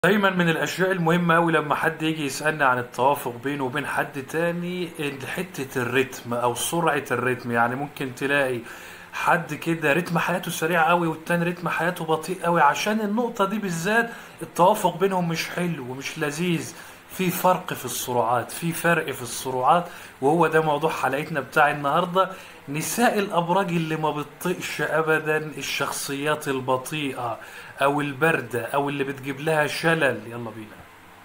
دايما من الاشياء المهمة اوي لما حد يجي يسألني عن التوافق بينه وبين حد تاني إن حتة الريتم او سرعة الريتم يعني ممكن تلاقي حد كده رتم حياته سريع قوي والتاني رتم حياته بطيء قوي عشان النقطة دي بالذات التوافق بينهم مش حلو ومش لذيذ في فرق في السرعات في فرق في السرعات وهو ده موضوع حلقتنا بتاع النهاردة نساء الأبراج اللي ما بتطيقش أبدا الشخصيات البطيئة أو الباردة أو اللي بتجيب لها شلل يلا بينا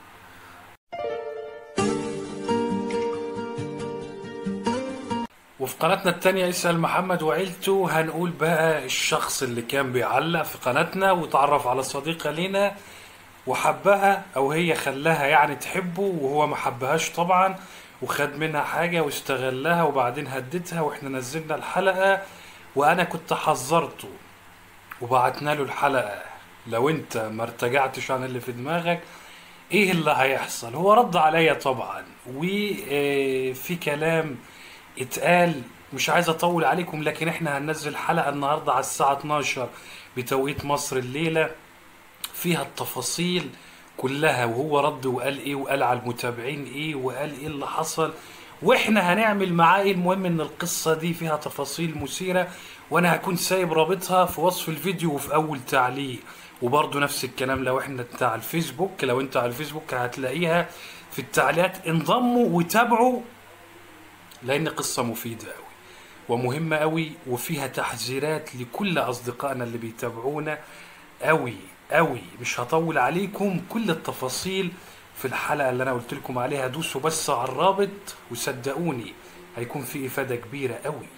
وفي قناتنا التانية اسأل محمد وعيلته هنقول بقى الشخص اللي كان بيعلق في قناتنا وتعرف على صديقة لينا وحبها او هي خلاها يعني تحبه وهو ما حبهاش طبعا وخد منها حاجة واستغلها وبعدين هددها واحنا نزلنا الحلقة وانا كنت حذرته وبعتنا له الحلقة لو انت ما ارتجعتش عن اللي في دماغك ايه اللي هيحصل هو رد عليا طبعا وفي كلام اتقال مش عايز اطول عليكم لكن احنا هننزل حلقة النهاردة على الساعة 12 بتوقيت مصر الليلة فيها التفاصيل كلها وهو رد وقال ايه وقال على المتابعين ايه وقال ايه اللي حصل واحنا هنعمل معاه ايه المهم ان القصة دي فيها تفاصيل مثيرة وانا هكون سايب رابطها في وصف الفيديو وفي اول تعليق وبرضه نفس الكلام لو احنا بتاع الفيسبوك لو انت على الفيسبوك هتلاقيها في التعليقات انضموا وتابعوا لان قصة مفيدة قوي ومهمة قوي وفيها تحذيرات لكل اصدقائنا اللي بيتابعونا قوي قوي مش هطول عليكم كل التفاصيل في الحلقة اللي انا قلت لكم عليها دوسوا بس على الرابط وصدقوني هيكون في افادة كبيرة قوي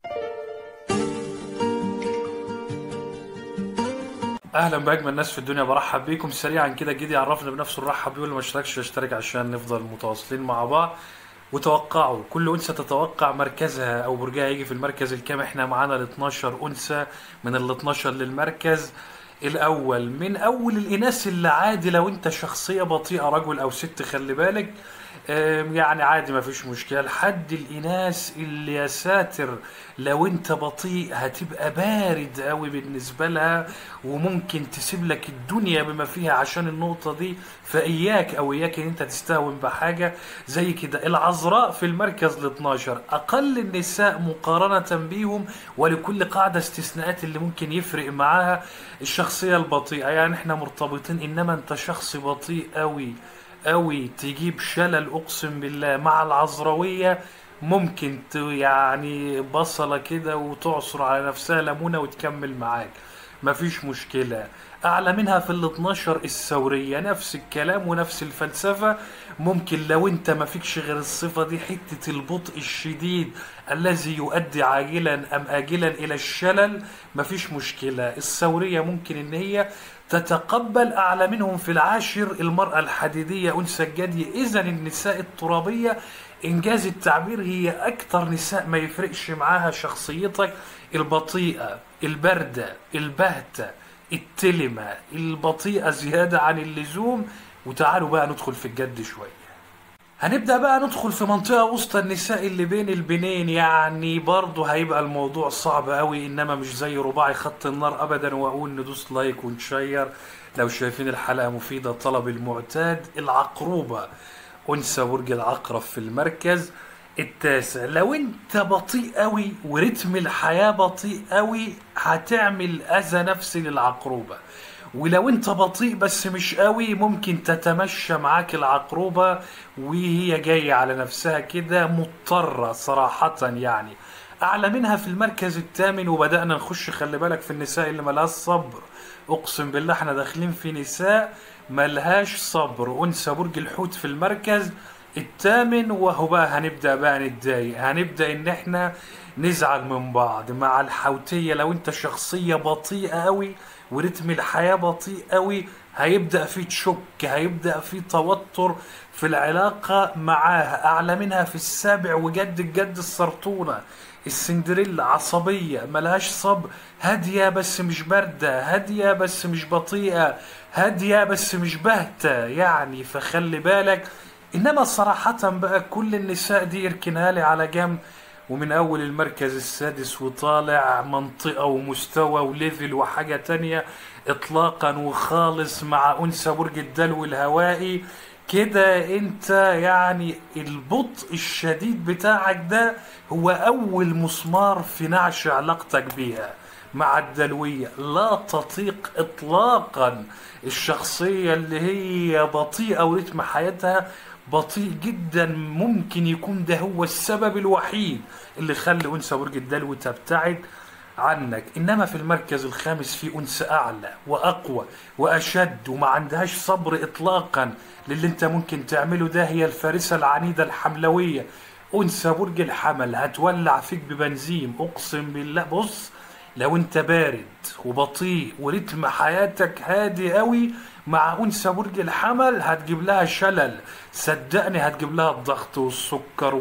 اهلا باجمل الناس في الدنيا برحب بيكم سريعا كده جدي يعرفنا بنفسه نرحب بيه واللي ما اشتركش يشترك عشان نفضل متواصلين مع بعض وتوقعوا كل انثى تتوقع مركزها او برجها يجي في المركز الكام احنا معانا ال 12 انثى من ال 12 للمركز الاول من اول الاناث اللي عادي لو انت شخصيه بطيئه رجل او ست خلي بالك آم، يعني عادي ما فيش مشكله لحد الاناث اللي يا ساتر لو انت بطيء هتبقى بارد قوي بالنسبه لها وممكن تسيب لك الدنيا بما فيها عشان النقطه دي فاياك او اياك ان انت تستهون بحاجه زي كده العذراء في المركز ال 12 اقل النساء مقارنه بيهم ولكل قاعده استثناءات اللي ممكن يفرق معاها الشخصيه البطيئه يعني احنا مرتبطين انما انت شخص بطيء قوي قوي تجيب شلل اقسم بالله مع العذراويه ممكن ت- يعني بصله كده وتعصر على نفسها ليمونه وتكمل معاك مفيش مشكله اعلى منها في ال 12 الثوريه نفس الكلام ونفس الفلسفه ممكن لو انت ما فيكش غير الصفه دي حته البطء الشديد الذي يؤدي عاجلا ام اجلا الى الشلل مفيش مشكله الثوريه ممكن ان هي تتقبل أعلى منهم في العاشر المرأة الحديدية أنثى الجدي إذا النساء الترابية إنجاز التعبير هي أكثر نساء ما يفرقش معاها شخصيتك البطيئة الباردة البهتة التلمة البطيئة زيادة عن اللزوم وتعالوا بقى ندخل في الجد شوية هنبدأ بقى ندخل في منطقة وسط النساء اللي بين البنين يعني برضه هيبقى الموضوع صعب قوي انما مش زي رباعي خط النار ابدا واقول ندوس لايك ونشير لو شايفين الحلقة مفيدة طلب المعتاد العقروبة انثى برج العقرب في المركز التاسع لو انت بطيء قوي ورتم الحياة بطيء قوي هتعمل اذى نفسي للعقروبة ولو انت بطيء بس مش قوي ممكن تتمشى معاك العقربة وهي جاية على نفسها كده مضطرة صراحة يعني أعلى منها في المركز الثامن وبدأنا نخش خلي بالك في النساء اللي ملهاش صبر أقسم بالله احنا داخلين في نساء ملهاش صبر أنثى برج الحوت في المركز الثامن وهو بقى هنبدأ بقى نتضايق هنبدأ إن احنا نزعل من بعض مع الحوتية لو انت شخصية بطيئة قوي ورتم الحياة بطيء قوي هيبدأ في تشك هيبدأ في توتر في العلاقة معاها أعلى منها في السابع وجد الجد السرطونة السندريلا عصبية ملهاش صبر هادية بس مش باردة هادية بس مش بطيئة هادية بس مش باهتة يعني فخلي بالك إنما صراحة بقى كل النساء دي اركنها لي على جنب ومن اول المركز السادس وطالع منطقة ومستوى وليفل وحاجة تانية اطلاقا وخالص مع انثى برج الدلو الهوائي كده انت يعني البطء الشديد بتاعك ده هو اول مسمار في نعش علاقتك بيها مع الدلوية لا تطيق اطلاقا الشخصية اللي هي بطيئة ورتم حياتها بطيء جدا ممكن يكون ده هو السبب الوحيد اللي خلى انثى برج الدلو تبتعد عنك انما في المركز الخامس في انثى اعلى واقوى واشد وما عندهاش صبر اطلاقا للي انت ممكن تعمله ده هي الفارسه العنيده الحملويه انثى برج الحمل هتولع فيك ببنزين اقسم بالله بص لو انت بارد وبطيء ورتم حياتك هادي قوي مع انثى برج الحمل هتجيب لها شلل صدقني هتجيب لها الضغط والسكر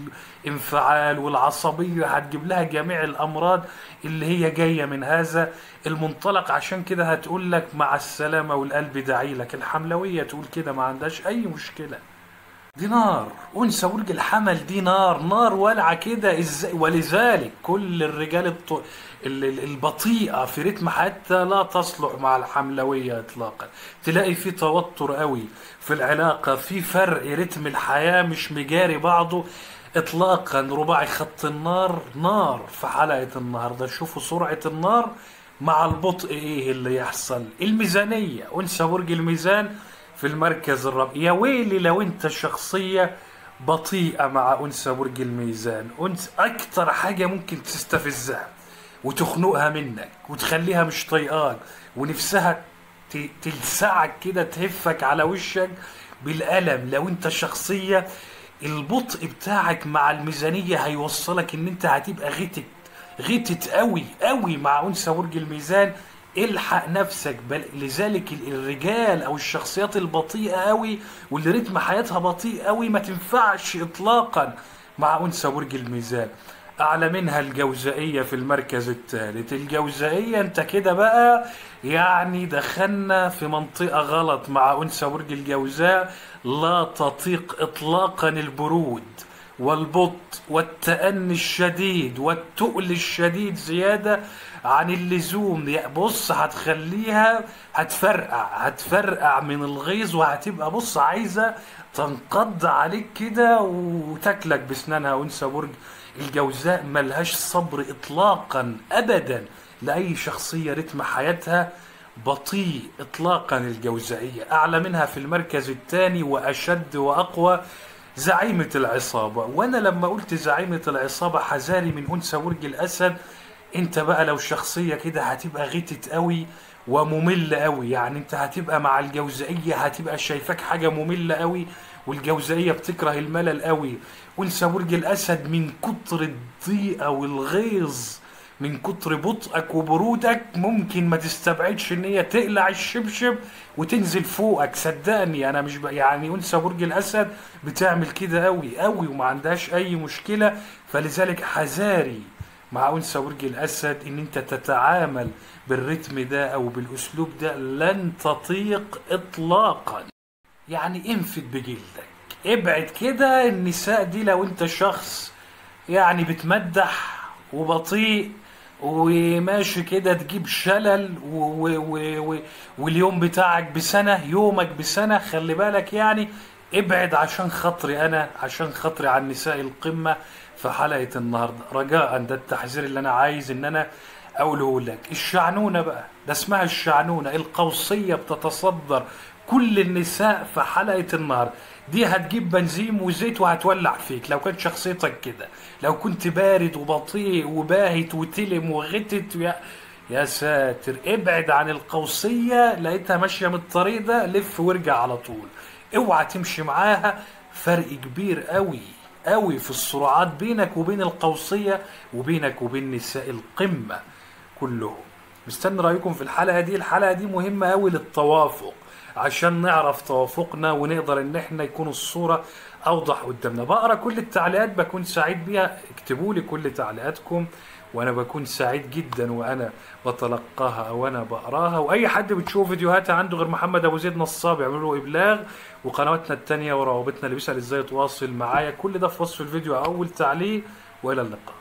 والانفعال والعصبيه هتجيب لها جميع الامراض اللي هي جايه من هذا المنطلق عشان كده هتقول لك مع السلامه والقلب داعي لك الحملويه تقول كده ما عندهاش اي مشكله دي نار انثى برج الحمل دي نار نار والعه كده ازاي ولذلك كل الرجال الط... ال- ال- البطيئه في رتم حياتها لا تصلح مع الحملويه اطلاقا تلاقي في توتر قوي في العلاقه في فرق رتم الحياه مش مجاري بعضه اطلاقا رباعي خط النار نار في حلقه النهارده شوفوا سرعه النار مع البطء ايه اللي يحصل الميزانيه انثى برج الميزان في المركز الرابع يا ويلي لو انت شخصية بطيئة مع أنثى برج الميزان أنثى أكتر حاجة ممكن تستفزها وتخنقها منك وتخليها مش طايقاك ونفسها ت- تلسعك كده تهفك على وشك بالألم لو انت شخصية البطء بتاعك مع الميزانية هيوصلك ان انت هتبقى غتت غتت قوي قوي مع أنثى برج الميزان الحق نفسك بل لذلك ال- الرجال او الشخصيات البطيئه قوي واللي رتم حياتها بطيء قوي ما تنفعش اطلاقا مع انثى برج الميزان اعلى منها الجوزائيه في المركز الثالث الجوزائيه انت كده بقى يعني دخلنا في منطقه غلط مع انثى برج الجوزاء لا تطيق اطلاقا البرود والبطء والتأني الشديد والتقل الشديد زيادة عن اللزوم يا بص هتخليها هتفرقع هتفرقع من الغيظ وهتبقى بص عايزة تنقض عليك كده وتاكلك بسنانها وانثى برج الجوزاء ملهاش صبر اطلاقا ابدا لاي شخصية رتم حياتها بطيء اطلاقا الجوزائية اعلى منها في المركز الثاني واشد واقوى زعيمة العصابة وانا لما قلت زعيمة العصابة حذاري من انثى برج الاسد انت بقى لو شخصية كده هتبقى غتت قوي ومملة قوي يعني انت هتبقى مع الجوزائية هتبقى شايفاك حاجة مملة قوي والجوزائية بتكره الملل قوي وانثى برج الاسد من كتر الضيقة والغيظ من كتر بطئك وبرودك ممكن ما تستبعدش ان هي تقلع الشبشب وتنزل فوقك صدقني انا مش ب... يعني انثى برج الاسد بتعمل كده قوي قوي وما عندهاش اي مشكله فلذلك حذاري مع انثى برج الاسد ان انت تتعامل بالرتم ده او بالاسلوب ده لن تطيق اطلاقا يعني انفد بجلدك ابعد كده النساء دي لو انت شخص يعني بتمدح وبطيء وماشي كده تجيب شلل و و و و واليوم بتاعك بسنة يومك بسنة خلي بالك يعني ابعد عشان خاطري انا عشان خاطري عن نساء القمة في حلقة النهاردة رجاء ده التحذير اللي انا عايز ان انا اقوله لك الشعنونة بقى ده اسمها الشعنونة القوسية بتتصدر كل النساء في حلقة النهاردة دي هتجيب بنزين وزيت وهتولع فيك لو كانت شخصيتك كده لو كنت بارد وبطيء وباهت وتلم وغتت يا يا ساتر ابعد عن القوسية لقيتها ماشية من الطريق ده لف وارجع على طول اوعى تمشي معاها فرق كبير قوي قوي في السرعات بينك وبين القوسية وبينك وبين نساء القمة كلهم مستني رأيكم في الحلقة دي الحلقة دي مهمة قوي للتوافق عشان نعرف توافقنا ونقدر ان احنا يكون الصورة اوضح قدامنا بقرا كل التعليقات بكون سعيد بيها اكتبوا لي كل تعليقاتكم وانا بكون سعيد جدا وانا بتلقاها او انا بقراها واي حد بتشوف فيديوهاتي عنده غير محمد ابو زيد نصاب يعملوا له ابلاغ وقنواتنا التانية وروابطنا اللي بيسال ازاي يتواصل معايا كل ده في وصف الفيديو اول تعليق والى اللقاء